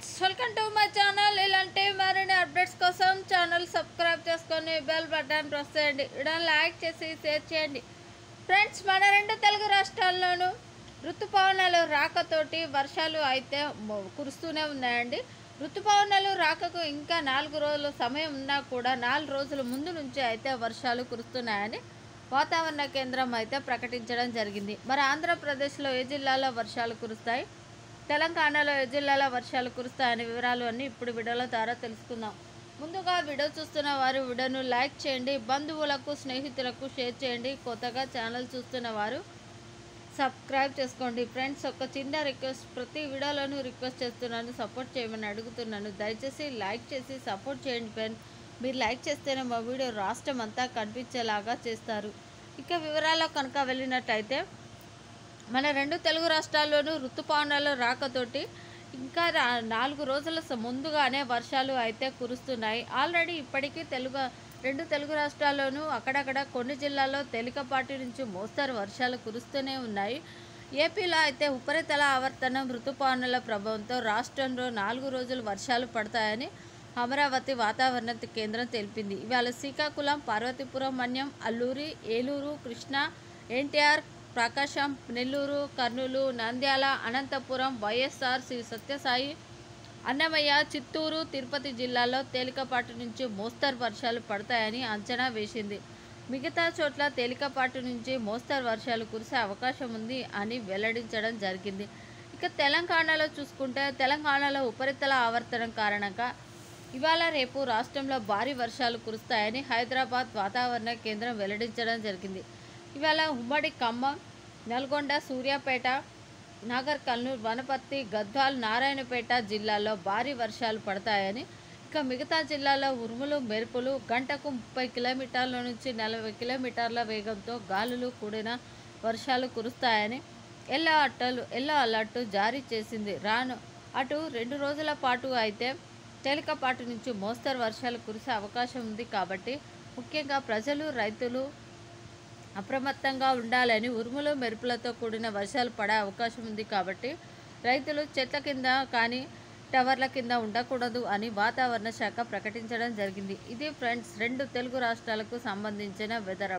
friends welcome to my channel ఇలాంటి మరిన్ని updates కోసం ఛానల్ సబ్స్క్రైబ్ చేసుకొని బెల్ బటన్ ప్రెస్ చేయండి ఇలా లైక్ చేసి షేర్ చేయండి ఫ్రెండ్స్ మన రెండు తెలుగు రాష్ట్రాల్లోనూ ఋతుపవనాలు రాకతోటి వర్షాలు అయితే మొ- కురుస్తూనే ఉన్నాయండి ఋతుపవనాలు రాకకు ఇంకా నాలుగు రోజులు సమయం ఉన్నా కూడా నాలుగు రోజుల ముందు నుంచి అయితే వర్షాలు కురుస్తున్నాయని వాతావరణ కేంద్రం అయితే ప్రకటించడం జరిగింది మరి ఆంధ్రప్రదేశ్లో ఏ జిల్లాలో వర్షాలు కురుస్తాయి తెలంగాణలో ఏ జిల్లాలో వర్షాలు కురుస్తాయనే వివరాలు అన్నీ ఇప్పుడు వీడియోల ద్వారా తెలుసుకుందాం ముందుగా వీడియో చూస్తున్న వారు వీడియోను లైక్ చేయండి బంధువులకు స్నేహితులకు షేర్ చేయండి కొత్తగా ఛానల్ చూస్తున్న వారు సబ్స్క్రైబ్ చేసుకోండి ఫ్రెండ్స్ ఒక చిన్న రిక్వెస్ట్ ప్రతి వీడియోలోనూ రిక్వెస్ట్ చేస్తున్నాను సపోర్ట్ చేయమని అడుగుతున్నాను దయచేసి లైక్ చేసి సపోర్ట్ చేయండి ఫ్రెండ్స్ మీరు లైక్ చేస్తేనే మా వీడియో రాష్ట్రం అంతా కనిపించేలాగా చేస్తారు ఇక వివరాల్లో కనుక వెళ్ళినట్టయితే మన రెండు తెలుగు రాష్ట్రాల్లోనూ ఋతుపవనాలు రాకతోటి ఇంకా రా- నాలుగు రోజుల స- ముందుగానే వర్షాలు అయితే కురుస్తున్నాయి ఆల్రెడీ ఇప్పటికీ తెలుగు రెండు తెలుగు రాష్ట్రాల్లోనూ అక్కడక్కడ కొన్ని జిల్లాల్లో తేలికపాటి నుంచి మోస్తరు వర్షాలు కురుస్తూనే ఉన్నాయి ఏపీలో అయితే ఉపరితల ఆవర్తనం ఋతుపవనాల ప్రభావంతో రాష్ట్రంలో నాలుగు రోజులు వర్షాలు పడతాయని అమరావతి వాతావరణ కేంద్రం తెలిపింది ఇవాళ శ్రీకాకుళం పార్వతీపురం మన్యం అల్లూరి ఏలూరు కృష్ణా ఎన్టీఆర్ ప్రకాశం నెల్లూరు కర్నూలు నంద్యాల అనంతపురం వైఎస్ఆర్ శ్రీ సత్యసాయి అన్నమయ్య చిత్తూరు తిరుపతి జిల్లాల్లో తేలికపాటి నుంచి మోస్తరు వర్షాలు పడతాయని అంచనా వేసింది మిగతా చోట్ల తేలికపాటి నుంచి మోస్తరు వర్షాలు కురిసే అవకాశం ఉంది అని వెల్లడించడం జరిగింది ఇక తెలంగాణలో చూసుకుంటే తెలంగాణలో ఉపరితల ఆవర్తనం కారణంగా ఇవాళ రేపు రాష్ట్రంలో భారీ వర్షాలు కురుస్తాయని హైదరాబాద్ వాతావరణ కేంద్రం వెల్లడించడం జరిగింది ఇవాళ ఉమ్మడి ఖమ్మం నల్గొండ సూర్యాపేట నాగర్ కర్నూలు వనపర్తి గద్వాల్ నారాయణపేట జిల్లాల్లో భారీ వర్షాలు పడతాయని ఇక మిగతా జిల్లాల్లో ఉరుములు మెరుపులు గంటకు ముప్పై కిలోమీటర్ల నుంచి నలభై కిలోమీటర్ల వేగంతో గాలులు కూడిన వర్షాలు కురుస్తాయని ఎల్లో అట్టలు ఎల్లో అలర్ట్ జారీ చేసింది రాను అటు రెండు రోజుల పాటు అయితే తేలికపాటి నుంచి మోస్తరు వర్షాలు కురిసే అవకాశం ఉంది కాబట్టి ముఖ్యంగా ప్రజలు రైతులు అప్రమత్తంగా ఉండాలని ఉరుములు మెరుపులతో కూడిన వర్షాలు పడే అవకాశం ఉంది కాబట్టి రైతులు చెట్ల కింద కానీ టవర్ల కింద ఉండకూడదు అని వాతావరణ శాఖ ప్రకటించడం జరిగింది ఇది ఫ్రెండ్స్ రెండు తెలుగు రాష్ట్రాలకు సంబంధించిన వెదర్